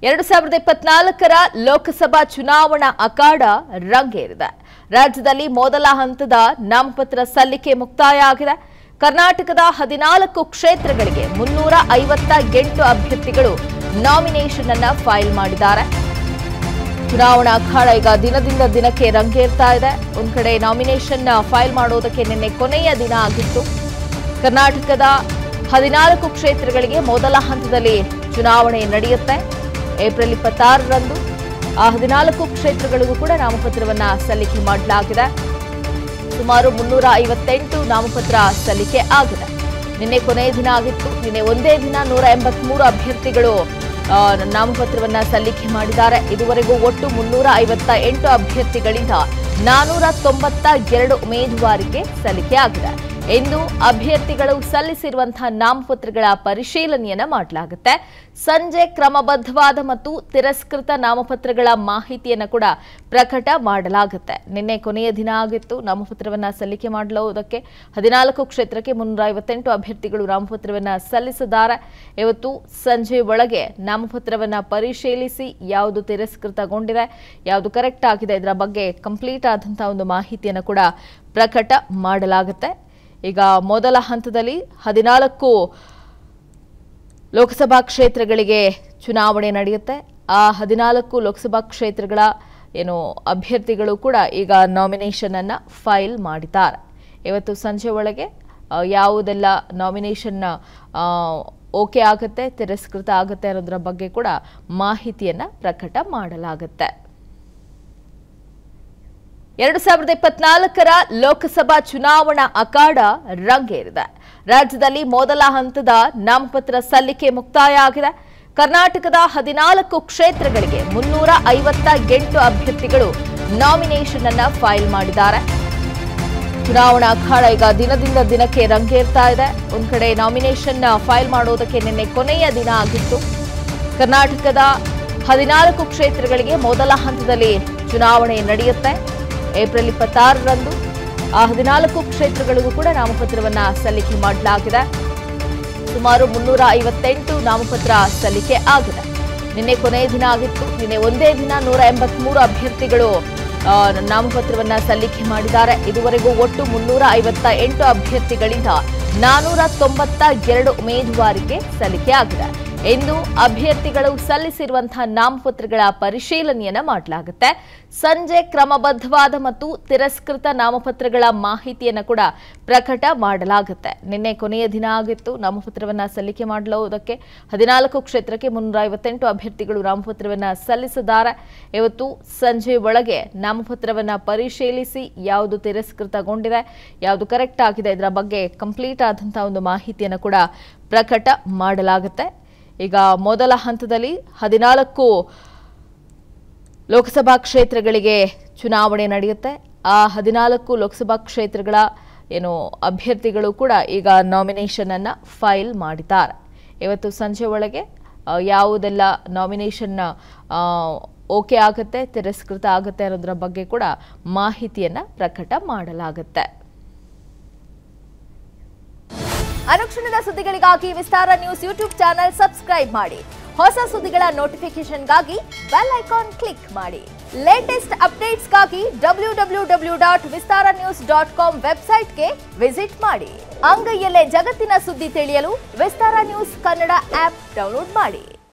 ಎರಡು ಸಾವಿರದ ಇಪ್ಪತ್ನಾಲ್ಕರ ಲೋಕಸಭಾ ಚುನಾವಣಾ ಅಖಾಡ ರಂಗೇರಿದೆ ರಾಜ್ಯದಲ್ಲಿ ಮೊದಲ ಹಂತದ ನಾಮಪತ್ರ ಸಲ್ಲಿಕೆ ಮುಕ್ತಾಯ ಆಗಿದೆ ಕರ್ನಾಟಕದ ಹದಿನಾಲ್ಕು ಕ್ಷೇತ್ರಗಳಿಗೆ ಮುನ್ನೂರ ಐವತ್ತ ಎಂಟು ಅಭ್ಯರ್ಥಿಗಳು ನಾಮಿನೇಷನ್ ಅನ್ನ ಫೈಲ್ ಮಾಡಿದ್ದಾರೆ ಚುನಾವಣಾ ಅಖಾಡ ಈಗ ದಿನದಿಂದ ದಿನಕ್ಕೆ ರಂಗೇರ್ತಾ ಇದೆ ಒಂದ್ ಕಡೆ ನಾಮಿನೇಷನ್ ಫೈಲ್ ಮಾಡೋದಕ್ಕೆ ನಿನ್ನೆ ಕೊನೆಯ ದಿನ ಆಗಿತ್ತು ಕರ್ನಾಟಕದ ಹದಿನಾಲ್ಕು ಕ್ಷೇತ್ರಗಳಿಗೆ ಮೊದಲ ಹಂತದಲ್ಲಿ ಚುನಾವಣೆ ನಡೆಯುತ್ತೆ ಏಪ್ರಿಲ್ ಇಪ್ಪತ್ತಾರರಂದು ಆ ಹದಿನಾಲ್ಕು ಕ್ಷೇತ್ರಗಳಿಗೂ ಕೂಡ ನಾಮಪತ್ರವನ್ನ ಸಲ್ಲಿಕೆ ಮಾಡಲಾಗಿದೆ ಸುಮಾರು ಮುನ್ನೂರ ಐವತ್ತೆಂಟು ನಾಮಪತ್ರ ಸಲ್ಲಿಕೆ ಆಗಿದೆ ನಿನ್ನೆ ಕೊನೆಯ ದಿನ ಆಗಿತ್ತು ನಿನ್ನೆ ಒಂದೇ ದಿನ ನೂರ ಎಂಬತ್ಮೂರು ಅಭ್ಯರ್ಥಿಗಳು ಆ, ನಾಮಪತ್ರವನ್ನ ಸಲ್ಲಿಕೆ ಮಾಡಿದ್ದಾರೆ ಇದುವರೆಗೂ ಒಟ್ಟು ಮುನ್ನೂರ ಐವತ್ತ ಎಂಟು ಅಭ್ಯರ್ಥಿಗಳಿಂದ ನಾನೂರ ತೊಂಬತ್ತ ಎರಡು ಉಮೇದುವಾರಿಕೆ ಸಲ್ಲಿಕೆ ಆಗಿದೆ ಇಂದು ಅಭ್ಯರ್ಥಿಗಳು ಸಲ್ಲಿಸಿರುವಂತಹ ನಾಮಪತ್ರಗಳ ಪರಿಶೀಲನೆಯನ್ನ ಮಾಡಲಾಗುತ್ತೆ ಸಂಜೆ ಕ್ರಮಬದ್ಧವಾದ ಮತ್ತು ತಿರಸ್ಕೃತ ನಾಮಪತ್ರಗಳ ಮಾಹಿತಿಯನ್ನು ಕೂಡ ಪ್ರಕಟ ಮಾಡಲಾಗುತ್ತೆ ನಿನ್ನೆ ಕೊನೆಯ ದಿನ ಆಗಿತ್ತು ನಾಮಪತ್ರವನ್ನ ಸಲ್ಲಿಕೆ ಮಾಡಲುವುದಕ್ಕೆ ಹದಿನಾಲ್ಕು ಕ್ಷೇತ್ರಕ್ಕೆ ಮುನ್ನೂರ ಐವತ್ತೆಂಟು ಅಭ್ಯರ್ಥಿಗಳು ನಾಮಪತ್ರವನ್ನ ಸಲ್ಲಿಸಿದ್ದಾರೆ ಇವತ್ತು ಸಂಜೆ ಒಳಗೆ ನಾಮಪತ್ರವನ್ನ ಪರಿಶೀಲಿಸಿ ಯಾವುದು ತಿರಸ್ಕೃತಗೊಂಡಿದೆ ಯಾವುದು ಕರೆಕ್ಟ್ ಆಗಿದೆ ಇದರ ಬಗ್ಗೆ ಕಂಪ್ಲೀಟ್ ಆದಂತಹ ಒಂದು ಮಾಹಿತಿಯನ್ನು ಕೂಡ ಪ್ರಕಟ ಮಾಡಲಾಗುತ್ತೆ ಈಗ ಮೊದಲ ಹಂತದಲ್ಲಿ ಹದಿನಾಲ್ಕು ಲೋಕಸಭಾ ಕ್ಷೇತ್ರಗಳಿಗೆ ಚುನಾವಣೆ ನಡೆಯುತ್ತೆ ಆ ಹದಿನಾಲ್ಕು ಲೋಕಸಭಾ ಕ್ಷೇತ್ರಗಳ ಏನು ಅಭ್ಯರ್ಥಿಗಳು ಕೂಡ ಈಗ ನಾಮಿನೇಷನ್ ಅನ್ನ ಫೈಲ್ ಮಾಡಿದ್ದಾರೆ ಇವತ್ತು ಸಂಜೆ ಒಳಗೆ ಆ, ಯಾವುದೆಲ್ಲ ನಾಮಿನೇಷನ್ ಓಕೆ ಆಗುತ್ತೆ ತಿರಸ್ಕೃತ ಆಗುತ್ತೆ ಅನ್ನೋದರ ಬಗ್ಗೆ ಕೂಡ ಮಾಹಿತಿಯನ್ನ ಪ್ರಕಟ ಮಾಡಲಾಗುತ್ತೆ ಎರಡು ಸಾವಿರದ ಇಪ್ಪತ್ನಾಲ್ಕರ ಲೋಕಸಭಾ ಚುನಾವಣಾ ಅಖಾಡ ರಂಗೇರಿದೆ ರಾಜ್ಯದಲ್ಲಿ ಮೊದಲ ಹಂತದ ನಾಮಪತ್ರ ಸಲ್ಲಿಕೆ ಮುಕ್ತಾಯ ಆಗಿದೆ ಕರ್ನಾಟಕದ ಹದಿನಾಲ್ಕು ಕ್ಷೇತ್ರಗಳಿಗೆ ಮುನ್ನೂರ ಐವತ್ತ ಎಂಟು ಅಭ್ಯರ್ಥಿಗಳು ನಾಮಿನೇಷನ್ ಅನ್ನ ಫೈಲ್ ಮಾಡಿದ್ದಾರೆ ಚುನಾವಣಾ ಅಖಾಡ ಈಗ ದಿನದಿಂದ ದಿನಕ್ಕೆ ರಂಗೇರ್ತಾ ಇದೆ ಒಂದ್ ಕಡೆ ನಾಮಿನೇಷನ್ ಫೈಲ್ ಮಾಡೋದಕ್ಕೆ ನಿನ್ನೆ ಕೊನೆಯ ದಿನ ಆಗಿತ್ತು ಕರ್ನಾಟಕದ ಹದಿನಾಲ್ಕು ಕ್ಷೇತ್ರಗಳಿಗೆ ಮೊದಲ ಹಂತದಲ್ಲಿ ಚುನಾವಣೆ ನಡೆಯುತ್ತೆ ಏಪ್ರಿಲ್ ಇಪ್ಪತ್ತಾರರಂದು ಆ ಹದಿನಾಲ್ಕು ಕ್ಷೇತ್ರಗಳಿಗೂ ಕೂಡ ನಾಮಪತ್ರವನ್ನ ಸಲ್ಲಿಕೆ ಮಾಡಲಾಗಿದೆ ಸುಮಾರು ಮುನ್ನೂರ ಐವತ್ತೆಂಟು ನಾಮಪತ್ರ ಸಲ್ಲಿಕೆ ಆಗಿದೆ ನಿನ್ನೆ ಕೊನೆಯ ದಿನ ಆಗಿತ್ತು ನಿನ್ನೆ ಒಂದೇ ದಿನ ನೂರ ಎಂಬತ್ಮೂರು ಅಭ್ಯರ್ಥಿಗಳು ಆ, ನಾಮಪತ್ರವನ್ನ ಸಲ್ಲಿಕೆ ಮಾಡಿದ್ದಾರೆ ಇದುವರೆಗೂ ಒಟ್ಟು ಮುನ್ನೂರ ಐವತ್ತ ಎಂಟು ಅಭ್ಯರ್ಥಿಗಳಿಂದ ನಾನೂರ ತೊಂಬತ್ತ ಎರಡು ಉಮೇದುವಾರಿಕೆ ಸಲ್ಲಿಕೆ ಆಗಿದೆ ಇಂದು ಅಭ್ಯರ್ಥಿಗಳು ಸಲ್ಲಿಸಿರುವಂತಹ ನಾಮಪತ್ರಗಳ ಪರಿಶೀಲನೆಯನ್ನ ಮಾಡಲಾಗುತ್ತೆ ಸಂಜೆ ಕ್ರಮಬದ್ಧವಾದ ಮತ್ತು ತಿರಸ್ಕೃತ ನಾಮಪತ್ರಗಳ ಮಾಹಿತಿಯನ್ನ ಕೂಡ ಪ್ರಕಟ ಮಾಡಲಾಗುತ್ತೆ ನಿನ್ನೆ ಕೊನೆಯ ದಿನ ಆಗಿತ್ತು ನಾಮಪತ್ರವನ್ನ ಸಲ್ಲಿಕೆ ಮಾಡಲುವುದಕ್ಕೆ ಹದಿನಾಲ್ಕು ಕ್ಷೇತ್ರಕ್ಕೆ ಮುನ್ನೂರ ಐವತ್ತೆಂಟು ಅಭ್ಯರ್ಥಿಗಳು ನಾಮಪತ್ರವನ್ನ ಸಲ್ಲಿಸಿದ್ದಾರೆ ಇವತ್ತು ಸಂಜೆ ಒಳಗೆ ನಾಮಪತ್ರವನ್ನ ಪರಿಶೀಲಿಸಿ ಯಾವುದು ತಿರಸ್ಕೃತಗೊಂಡಿದೆ ಯಾವುದು ಕರೆಕ್ಟ್ ಆಗಿದೆ ಇದರ ಬಗ್ಗೆ ಕಂಪ್ಲೀಟ್ ಆದಂತಹ ಒಂದು ಮಾಹಿತಿಯನ್ನು ಕೂಡ ಪ್ರಕಟ ಮಾಡಲಾಗುತ್ತೆ ಈಗ ಮೊದಲ ಹಂತದಲ್ಲಿ ಹದಿನಾಲ್ಕು ಲೋಕಸಭಾ ಕ್ಷೇತ್ರಗಳಿಗೆ ಚುನಾವಣೆ ನಡೆಯುತ್ತೆ ಆ ಹದಿನಾಲ್ಕು ಲೋಕಸಭಾ ಕ್ಷೇತ್ರಗಳ ಏನು ಅಭ್ಯರ್ಥಿಗಳು ಕೂಡ ಈಗ ನಾಮಿನೇಷನ್ ಅನ್ನ ಫೈಲ್ ಮಾಡಿದ್ದಾರೆ ಇವತ್ತು ಸಂಜೆ ಒಳಗೆ ಆ, ಯಾವುದೆಲ್ಲ ನಾಮಿನೇಷನ್ ಓಕೆ ಆಗುತ್ತೆ ತಿರಸ್ಕೃತ ಆಗುತ್ತೆ ಅನ್ನೋದರ ಬಗ್ಗೆ ಕೂಡ ಮಾಹಿತಿಯನ್ನ ಪ್ರಕಟ ಮಾಡಲಾಗುತ್ತೆ ಅನುಕ್ಷಣದ ಸುದ್ದಿಗಳಿಗಾಗಿ Vistara news YouTube channel subscribe ಮಾಡಿ ಹೊಸ ಸುದ್ದಿಗಳ ನೋಟಿಫಿಕೇಶನ್ಗಾಗಿ ಬೆಲ್ ಐಕಾನ್ ಕ್ಲಿಕ್ ಮಾಡಿ ಲೇಟೆಸ್ಟ್ ಅಪ್ಡೇಟ್ಸ್ಗಾಗಿ W W W dot Vistara news dot com ವೆಬ್ಸೈಟ್ಗೆ ವಿಸಿಟ್ ಮಾಡಿ ಅಂಗೈಯಲ್ಲೇ ಜಗತ್ತಿನ ಸುದ್ದಿ ತಿಳಿಯಲು Vistara news Kannada app download ಮಾಡಿ